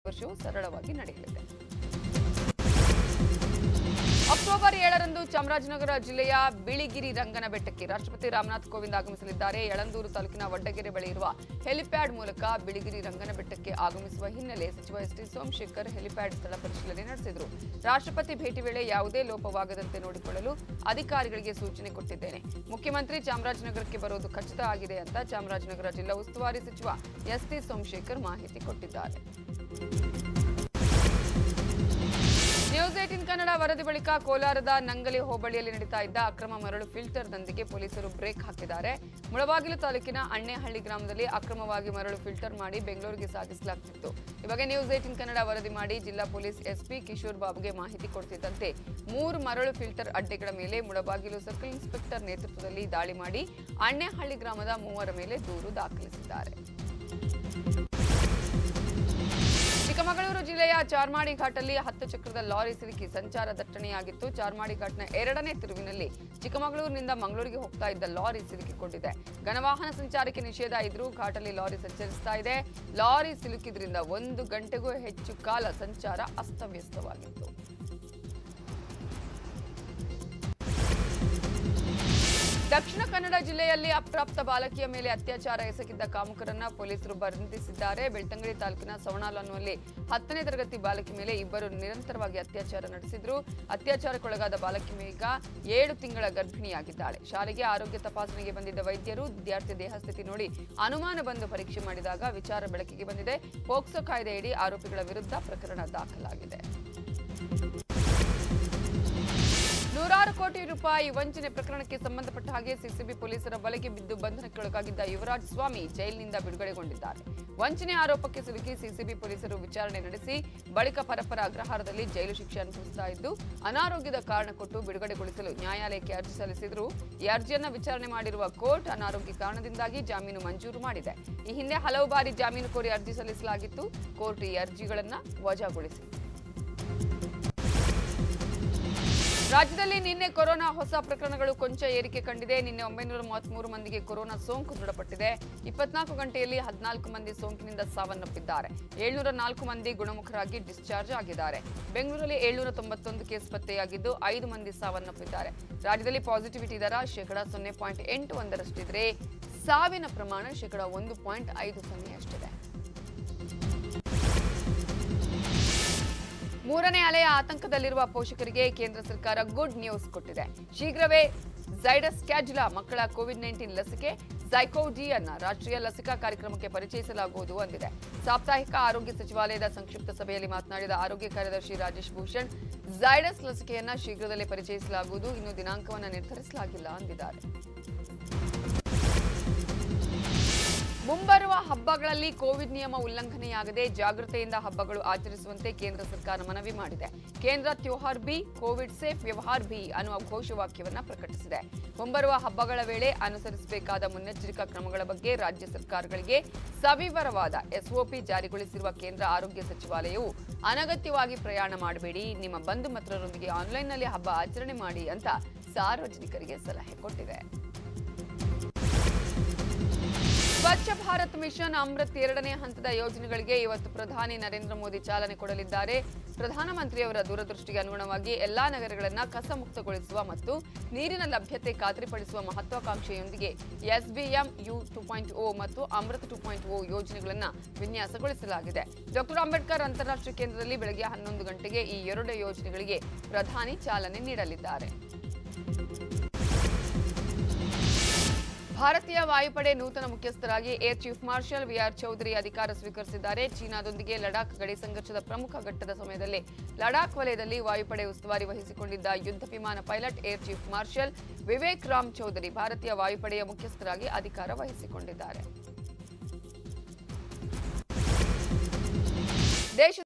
ವರ್ಷವೂ ಸರಳವಾಗಿ ನಡೆಯಲಿದೆ ಅಕ್ಟೋಬರ್ ಏಳರಂದು ಚಾಮರಾಜನಗರ ಜಿಲ್ಲೆಯ ಬಿಳಿಗಿರಿ ರಂಗನ ಬೆಟ್ಟಕ್ಕೆ ರಾಷ್ಟ್ರಪತಿ ರಾಮನಾಥ್ ಕೋವಿಂದ್ ಆಗಮಿಸಲಿದ್ದಾರೆ ಯಳಂದೂರು ತಾಲೂಕಿನ ವಡ್ಡಗೆರೆ ಬಳಿ ಇರುವ ಹೆಲಿಪ್ಯಾಡ್ ಮೂಲಕ ಬಿಳಿಗಿರಿ ರಂಗನ ಬೆಟ್ಟಕ್ಕೆ ಆಗಮಿಸುವ ಹಿನ್ನೆಲೆ ಸಚಿವ ಎಸ್ ಟಿ ಸೋಮಶೇಖರ್ ಹೆಲಿಪ್ಯಾಡ್ ಸ್ಥಳ ಪರಿಶೀಲನೆ ನಡೆಸಿದರು ರಾಷ್ಟ್ರಪತಿ ಭೇಟಿ ವೇಳೆ ಯಾವುದೇ ಲೋಪವಾಗದಂತೆ ನೋಡಿಕೊಳ್ಳಲು ಅಧಿಕಾರಿಗಳಿಗೆ ಸೂಚನೆ ಕೊಟ್ಟಿದ್ದೇನೆ ಮುಖ್ಯಮಂತ್ರಿ ಚಾಮರಾಜನಗರಕ್ಕೆ ಬರೋದು ಖಚಿತ ಆಗಿದೆ ಅಂತ ಚಾಮರಾಜನಗರ ಜಿಲ್ಲಾ ಉಸ್ತುವಾರಿ ಸಚಿವ ಎಸ್ ಟಿ ಸೋಮಶೇಖರ್ ಮಾಹಿತಿ ಕೊಟ್ಟಿದ್ದಾರೆ ನ್ಯೂಸ್ ಏಟಿನ್ ಕನ್ನಡ ವರದಿ ಬಳಿಕ ಕೋಲಾರದ ನಂಗಲಿ ಹೋಬಳಿಯಲ್ಲಿ ನಡೀತಾ ಇದ್ದ ಅಕ್ರಮ ಮರಳು ಫಿಲ್ಟರ್ನೊಂದಿಗೆ ಪೊಲೀಸರು ಬ್ರೇಕ್ ಹಾಕಿದ್ದಾರೆ ಮುಳಬಾಗಿಲು ತಾಲೂಕಿನ ಅಣ್ಣೆಹಳ್ಳಿ ಗ್ರಾಮದಲ್ಲಿ ಅಕ್ರಮವಾಗಿ ಮರಳು ಫಿಲ್ಟರ್ ಮಾಡಿ ಬೆಂಗಳೂರಿಗೆ ಸಾಗಿಸಲಾಗ್ತಿತ್ತು ಈ ಬಗ್ಗೆ ನ್ಯೂಸ್ ಏಟಿನ್ ಕನ್ನಡ ವರದಿ ಮಾಡಿ ಜಿಲ್ಲಾ ಪೊಲೀಸ್ ಎಸ್ಪಿ ಕಿಶೋರ್ ಬಾಬುಗೆ ಮಾಹಿತಿ ಕೊಡ್ತಿದ್ದಂತೆ ಮೂರು ಮರಳು ಫಿಲ್ಟರ್ ಅಡ್ಡೆಗಳ ಮೇಲೆ ಮುಳಬಾಗಿಲು ಸರ್ಕಲ್ ಇನ್ಸ್ಪೆಕ್ಟರ್ ನೇತೃತ್ವದಲ್ಲಿ ದಾಳಿ ಮಾಡಿ ಅಣ್ಣೆಹಳ್ಳಿ ಗ್ರಾಮದ ಮೂವರ ಮೇಲೆ ದೂರು ದಾಖಲಿಸಿದ್ದಾರೆ ಚಿಕ್ಕಮಗಳೂರು ಜಿಲ್ಲೆಯ ಚಾರ್ಮಾಡಿ ಘಾಟಲ್ಲಿ ಹತ್ತು ಚಕ್ರದ ಲಾರಿ ಸಿಲುಕಿ ಸಂಚಾರ ದಟ್ಟಣೆಯಾಗಿತ್ತು ಚಾರ್ಮಾಡಿ ಘಾಟ್ನ ಎರಡನೇ ತಿರುವಿನಲ್ಲಿ ಚಿಕ್ಕಮಗಳೂರಿನಿಂದ ಮಂಗಳೂರಿಗೆ ಹೋಗ್ತಾ ಇದ್ದ ಲಾರಿ ಸಿಲುಕಿಕೊಂಡಿದೆ ಘನವಾಹನ ಸಂಚಾರಕ್ಕೆ ನಿಷೇಧ ಇದ್ರೂ ಘಾಟಲ್ಲಿ ಲಾರಿ ಸಂಚರಿಸ್ತಾ ಇದೆ ಲಾರಿ ಸಿಲುಕಿದ್ರಿಂದ ಒಂದು ಗಂಟೆಗೂ ಹೆಚ್ಚು ಕಾಲ ಸಂಚಾರ ಅಸ್ತವ್ಯಸ್ತವಾಗಿತ್ತು ದಕ್ಷಿಣ ಕನ್ನಡ ಜಿಲ್ಲೆಯಲ್ಲಿ ಅಪ್ರಾಪ್ತ ಬಾಲಕಿಯ ಮೇಲೆ ಅತ್ಯಾಚಾರ ಎಸಗಿದ್ದ ಕಾಮುಕರನ್ನ ಪೊಲೀಸರು ಬಂಧಿಸಿದ್ದಾರೆ ಬೆಳ್ತಂಗಡಿ ತಾಲೂಕಿನ ಸವಣಾಲು ಅನ್ನುವಲ್ಲಿ ಹತ್ತನೇ ತರಗತಿ ಬಾಲಕಿ ಮೇಲೆ ಇಬ್ಬರು ನಿರಂತರವಾಗಿ ಅತ್ಯಾಚಾರ ನಡೆಸಿದ್ರು ಅತ್ಯಾಚಾರಕ್ಕೊಳಗಾದ ಬಾಲಕಿ ಮೇಗ ಏಳು ತಿಂಗಳ ಗರ್ಭಿಣಿಯಾಗಿದ್ದಾಳೆ ಶಾಲೆಗೆ ಆರೋಗ್ಯ ತಪಾಸಣೆಗೆ ಬಂದಿದ್ದ ವೈದ್ಯರು ವಿದ್ಯಾರ್ಥಿ ದೇಹಸ್ಥಿತಿ ನೋಡಿ ಅನುಮಾನ ಬಂದು ಪರೀಕ್ಷೆ ಮಾಡಿದಾಗ ವಿಚಾರ ಬೆಳಕಿಗೆ ಬಂದಿದೆ ಪೋಕ್ಸೋ ಕಾಯ್ದೆಯಡಿ ಆರೋಪಿಗಳ ವಿರುದ್ಧ ಪ್ರಕರಣ ದಾಖಲಾಗಿದೆ ನೂರಾರು ಕೋಟಿ ರೂಪಾಯಿ ವಂಚನೆ ಪ್ರಕರಣಕ್ಕೆ ಸಂಬಂಧಪಟ್ಟ ಹಾಗೆ ಸಿಸಿಬಿ ಪೊಲೀಸರ ಬಲೆಗೆ ಬಿದ್ದು ಬಂಧನಕ್ಕೊಳಗಾಗಿದ್ದ ಯುವರಾಜ್ ಸ್ವಾಮಿ ಜೈಲಿನಿಂದ ಬಿಡುಗಡೆಗೊಂಡಿದ್ದಾರೆ ವಂಚನೆ ಆರೋಪಕ್ಕೆ ಸಿಲುಕಿ ಸಿಸಿಬಿ ಪೊಲೀಸರು ವಿಚಾರಣೆ ನಡೆಸಿ ಬಳಿಕ ಪರಪ್ಪರ ಅಗ್ರಹಾರದಲ್ಲಿ ಜೈಲು ಶಿಕ್ಷೆ ಅನುಭವಿಸ್ತಾ ಇದ್ದು ಅನಾರೋಗ್ಯದ ಕಾರಣ ಕೊಟ್ಟು ಬಿಡುಗಡೆಗೊಳಿಸಲು ನ್ಯಾಯಾಲಯಕ್ಕೆ ಅರ್ಜಿ ಸಲ್ಲಿಸಿದ್ರು ಈ ಅರ್ಜಿಯನ್ನ ವಿಚಾರಣೆ ಮಾಡಿರುವ ಕೋರ್ಟ್ ಅನಾರೋಗ್ಯ ಕಾರಣದಿಂದಾಗಿ ಜಾಮೀನು ಮಂಜೂರು ಮಾಡಿದೆ ಈ ಹಿಂದೆ ಹಲವು ಬಾರಿ ಜಾಮೀನು ಕೋರಿ ಅರ್ಜಿ ಸಲ್ಲಿಸಲಾಗಿತ್ತು ಕೋರ್ಟ್ ಈ ಅರ್ಜಿಗಳನ್ನ ವಜಾಗೊಳಿಸಿದೆ ರಾಜ್ಯದಲ್ಲಿ ನಿನ್ನೆ ಕೊರೋನಾ ಹೊಸ ಪ್ರಕರಣಗಳು ಕೊಂಚ ಏರಿಕೆ ಕಂಡಿದೆ ನಿನ್ನೆ ಒಂಬೈನೂರ ಮೂವತ್ಮೂರು ಮಂದಿಗೆ ಕೊರೋನಾ ಸೋಂಕು ದೃಢಪಟ್ಟಿದೆ ಇಪ್ಪತ್ನಾಲ್ಕು ಗಂಟೆಯಲ್ಲಿ ಹದಿನಾಲ್ಕು ಮಂದಿ ಸೋಂಕಿನಿಂದ ಸಾವನ್ನಪ್ಪಿದ್ದಾರೆ ಏಳ್ನೂರ ನಾಲ್ಕು ಮಂದಿ ಗುಣಮುಖರಾಗಿ ಡಿಸ್ಚಾರ್ಜ್ ಆಗಿದ್ದಾರೆ ಬೆಂಗಳೂರಲ್ಲಿ ಏಳ್ನೂರ ತೊಂಬತ್ತೊಂದು ಕೇಸ್ ಪತ್ತೆಯಾಗಿದ್ದು ಐದು ಮಂದಿ ಸಾವನ್ನಪ್ಪಿದ್ದಾರೆ ರಾಜ್ಯದಲ್ಲಿ ಪಾಸಿಟಿವಿಟಿ ದರ ಶೇಕಡಾ ಸೊನ್ನೆ ಪಾಯಿಂಟ್ ಎಂಟು ಒಂದರಷ್ಟಿದ್ರೆ ಸಾವಿನ ಪ್ರಮಾಣ ಶೇಕಡಾ ಒಂದು ಪಾಯಿಂಟ್ ಐದು ಸೊನ್ನೆಯಷ್ಟಿದೆ ಮೂರನೇ ಅಲೆಯ ಆತಂಕದಲ್ಲಿರುವ ಪೋಷಕರಿಗೆ ಕೇಂದ್ರ ಸರ್ಕಾರ ಗುಡ್ ನ್ಯೂಸ್ ಕೊಟ್ಟಿದೆ ಶೀಘ್ರವೇ ಝೈಡಸ್ ಕ್ಯಾಜುಲಾ ಮಕ್ಕಳ ಕೋವಿಡ್ ನೈನ್ಟೀನ್ ಲಸಿಕೆ ಝೈಕೋಡಿಯನ್ನ ರಾಷ್ಟ್ರೀಯ ಲಸಿಕಾ ಕಾರ್ಯಕ್ರಮಕ್ಕೆ ಪರಿಚಯಿಸಲಾಗುವುದು ಅಂದಿದೆ ಸಾಪ್ತಾಹಿಕ ಆರೋಗ್ಯ ಸಚಿವಾಲಯದ ಸಂಕ್ಷಿಪ್ತ ಸಭೆಯಲ್ಲಿ ಮಾತನಾಡಿದ ಆರೋಗ್ಯ ಕಾರ್ಯದರ್ಶಿ ರಾಜೇಶ್ ಭೂಷಣ್ ಝೈಡಸ್ ಲಸಿಕೆಯನ್ನ ಶೀಘ್ರದಲ್ಲೇ ಪರಿಚಯಿಸಲಾಗುವುದು ಇನ್ನು ದಿನಾಂಕವನ್ನು ನಿರ್ಧರಿಸಲಾಗಿಲ್ಲ ಅಂದಿದ್ದಾರೆ ಮುಂಬರುವ ಹಬ್ಬಗಳಲ್ಲಿ ಕೋವಿಡ್ ನಿಯಮ ಉಲ್ಲಂಘನೆಯಾಗದೆ ಜಾಗೃತೆಯಿಂದ ಹಬ್ಬಗಳು ಆಚರಿಸುವಂತೆ ಕೇಂದ್ರ ಸರ್ಕಾರ ಮನವಿ ಮಾಡಿದೆ ಕೇಂದ್ರ ತ್ಯೋಹಾರ್ ಬಿ ಕೋವಿಡ್ ಸೇಫ್ ವ್ಯವಹಾರ್ ಬಿ ಅನ್ನುವ ಘೋಷವಾಕ್ಯವನ್ನ ಪ್ರಕಟಿಸಿದೆ ಮುಂಬರುವ ಹಬ್ಬಗಳ ವೇಳೆ ಅನುಸರಿಸಬೇಕಾದ ಮುನ್ನೆಚ್ಚರಿಕಾ ಕ್ರಮಗಳ ಬಗ್ಗೆ ರಾಜ್ಯ ಸರ್ಕಾರಗಳಿಗೆ ಸವಿವರವಾದ ಎಸ್ಒಪಿ ಜಾರಿಗೊಳಿಸಿರುವ ಕೇಂದ್ರ ಆರೋಗ್ಯ ಸಚಿವಾಲಯವು ಅನಗತ್ಯವಾಗಿ ಪ್ರಯಾಣ ಮಾಡಬೇಡಿ ನಿಮ್ಮ ಬಂಧು ಮಿತ್ರರೊಂದಿಗೆ ಆನ್ಲೈನ್ನಲ್ಲಿ ಹಬ್ಬ ಆಚರಣೆ ಮಾಡಿ ಅಂತ ಸಾರ್ವಜನಿಕರಿಗೆ ಸಲಹೆ ಕೊಟ್ಟಿದೆ ಸ್ವಚ್ಛ ಭಾರತ್ ಮಿಷನ್ ಅಮೃತ್ ಎರಡನೇ ಹಂತದ ಯೋಜನೆಗಳಿಗೆ ಇವತ್ತು ಪ್ರಧಾನಿ ನರೇಂದ್ರ ಮೋದಿ ಚಾಲನೆ ಕೊಡಲಿದ್ದಾರೆ ಪ್ರಧಾನಮಂತ್ರಿಯವರ ದೂರದೃಷ್ಟಿಗೆ ಅನುಗುಣವಾಗಿ ಎಲ್ಲಾ ನಗರಗಳನ್ನು ಕಸಮುಕ್ತಗೊಳಿಸುವ ಮತ್ತು ನೀರಿನ ಲಭ್ಯತೆ ಖಾತ್ರಿಪಡಿಸುವ ಮಹತ್ವಾಕಾಂಕ್ಷೆಯೊಂದಿಗೆ SBM U two point O ಮತ್ತು ಅಮೃತ್ ಟು ಪಾಯಿಂಟ್ ಓ ಯೋಜನೆಗಳನ್ನು ವಿನ್ಯಾಸಗೊಳಿಸಲಾಗಿದೆ ಡಾಕ್ಟರ್ ಅಂಬೇಡ್ಕರ್ ಅಂತಾರಾಷ್ಟ್ರೀಯ ಕೇಂದ್ರದಲ್ಲಿ ಬೆಳಗ್ಗೆ ಹನ್ನೊಂದು ಗಂಟೆಗೆ ಈ ಎರಡು ಯೋಜನೆಗಳಿಗೆ ಪ್ರಧಾನಿ ಚಾಲನೆ ನೀಡಲಿದ್ದಾರೆ ಭಾರತೀಯ ವಾಯುಪಡೆ ನೂತನ ಮುಖ್ಯಸ್ಥರಾಗಿ air chief marshal VR Chaudhari ಅಧಿಕಾರ ಸ್ವೀಕರಿಸಿದ್ದಾರೆ ಚೀನಾದೊಂದಿಗೆ ಲಡಾಖ್ ಗಡಿ ಸಂಘರ್ಷದ ಪ್ರಮುಖ ಘಟ್ಟದ ಸಮಯದಲ್ಲಿ ಲಡಾಖ್ ವಲಯದಲ್ಲಿ ವಾಯುಪಡೆ ಉಸ್ತುವಾರಿ ವಹಿಸಿಕೊಂಡಿದ್ದ ಯುದ್ಧ ವಿಮಾನ pilot air chief marshal Vivek Ram Chaudhari ಭಾರತೀಯ ವಾಯುಪಡೆಯ ಮುಖ್ಯಸ್ಥರಾಗಿ ಅಧಿಕಾರ ವಹಿಸಿಕೊಂಡಿದ್ದಾರೆ ದೇಶ